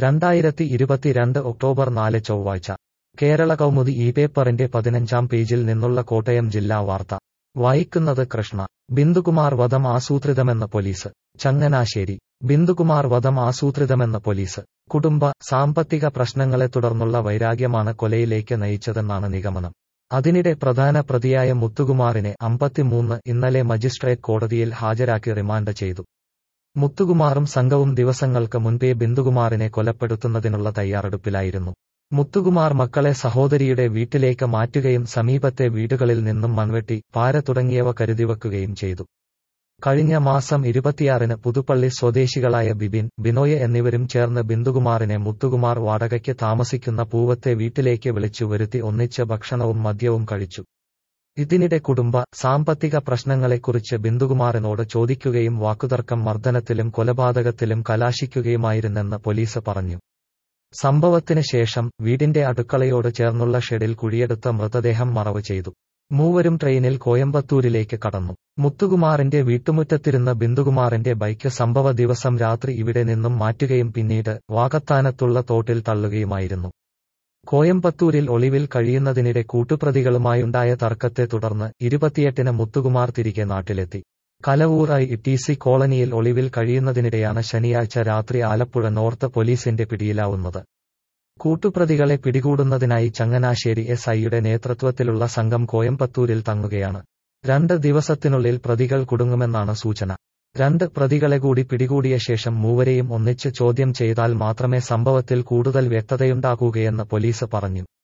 രണ്ടായിരത്തി ഇരുപത്തിരണ്ട് ഒക്ടോബർ നാല് ചൊവ്വാഴ്ച കേരള കൗമുദി ഈ പേപ്പറിന്റെ പതിനഞ്ചാം പേജിൽ നിന്നുള്ള കോട്ടയം ജില്ലാ വാർത്ത വായിക്കുന്നത് കൃഷ്ണ ബിന്ദുകുമാർ വധം ആസൂത്രിതമെന്ന് പോലീസ് ചങ്ങനാശ്ശേരി ബിന്ദുകുമാർ വധം ആസൂത്രിതമെന്ന് പോലീസ് കുടുംബ സാമ്പത്തിക പ്രശ്നങ്ങളെ തുടർന്നുള്ള വൈരാഗ്യമാണ് കൊലയിലേക്ക് നയിച്ചതെന്നാണ് നിഗമനം അതിനിടെ പ്രധാന പ്രതിയായ മുത്തുകുമാറിനെ അമ്പത്തിമൂന്ന് ഇന്നലെ മജിസ്ട്രേറ്റ് കോടതിയിൽ ഹാജരാക്കി റിമാൻഡ് ചെയ്തു മുത്തുകുമാറും സംഘവും ദിവസങ്ങൾക്ക് മുൻപേ ബിന്ദുകുമാറിനെ കൊലപ്പെടുത്തുന്നതിനുള്ള തയ്യാറെടുപ്പിലായിരുന്നു മുത്തുകുമാർ മക്കളെ സഹോദരിയുടെ വീട്ടിലേക്ക് മാറ്റുകയും സമീപത്തെ വീടുകളിൽ നിന്നും മൺവെട്ടി പാര തുടങ്ങിയവ കരുതിവെക്കുകയും ചെയ്തു കഴിഞ്ഞ മാസം ഇരുപത്തിയാറിന് പുതുപ്പള്ളി സ്വദേശികളായ ബിബിൻ ബിനോയ് എന്നിവരും ചേർന്ന് ബിന്ദുകുമാറിനെ മുത്തുകുമാർ വാടകയ്ക്ക് താമസിക്കുന്ന പൂവത്തെ വീട്ടിലേക്ക് വിളിച്ചു വരുത്തി ഒന്നിച്ച് ഭക്ഷണവും മദ്യവും കഴിച്ചു ഇതിനിടെ കുടുംബ സാമ്പത്തിക പ്രശ്നങ്ങളെക്കുറിച്ച് ബിന്ദുകുമാറിനോട് ചോദിക്കുകയും വാക്കുതർക്കം മർദ്ദനത്തിലും കൊലപാതകത്തിലും കലാശിക്കുകയുമായിരുന്നെന്ന് പോലീസ് പറഞ്ഞു സംഭവത്തിന് ശേഷം വീടിന്റെ അടുക്കളയോട് ചേർന്നുള്ള ഷെഡിൽ കുഴിയെടുത്ത മൃതദേഹം മറവ് ചെയ്തു മൂവരും ട്രെയിനിൽ കോയമ്പത്തൂരിലേക്ക് കടന്നു മുത്തുകുമാറിന്റെ വീട്ടുമുറ്റത്തിരുന്ന ബിന്ദുകുമാറിന്റെ ബൈക്ക് സംഭവ ദിവസം രാത്രി ഇവിടെ നിന്നും മാറ്റുകയും പിന്നീട് വാകത്താനത്തുള്ള തോട്ടിൽ തള്ളുകയുമായിരുന്നു കോയമ്പത്തൂരിൽ ഒളിവിൽ കഴിയുന്നതിനിടെ കൂട്ടുപ്രതികളുമായുണ്ടായ തർക്കത്തെ തുടർന്ന് ഇരുപത്തിയെട്ടിന് മുത്തുകുമാർ തിരികെ നാട്ടിലെത്തി കലവൂർ ഐ ടി സി കോളനിയിൽ ഒളിവിൽ കഴിയുന്നതിനിടെയാണ് ശനിയാഴ്ച രാത്രി ആലപ്പുഴ നോർത്ത് പോലീസിന്റെ പിടിയിലാവുന്നത് കൂട്ടുപ്രതികളെ പിടികൂടുന്നതിനായി ചങ്ങനാശ്ശേരി എസ് ഐയുടെ നേതൃത്വത്തിലുള്ള സംഘം കോയമ്പത്തൂരിൽ തങ്ങുകയാണ് രണ്ട് ദിവസത്തിനുള്ളിൽ പ്രതികൾ കുടുങ്ങുമെന്നാണ് സൂചന രണ്ട് പ്രതികളെ കൂടി പിടികൂടിയ ശേഷം മൂവരെയും ഒന്നിച്ച് ചോദ്യം ചെയ്താൽ മാത്രമേ സംഭവത്തിൽ കൂടുതൽ വ്യക്തതയുണ്ടാകൂകയെന്ന് പോലീസ് പറഞ്ഞു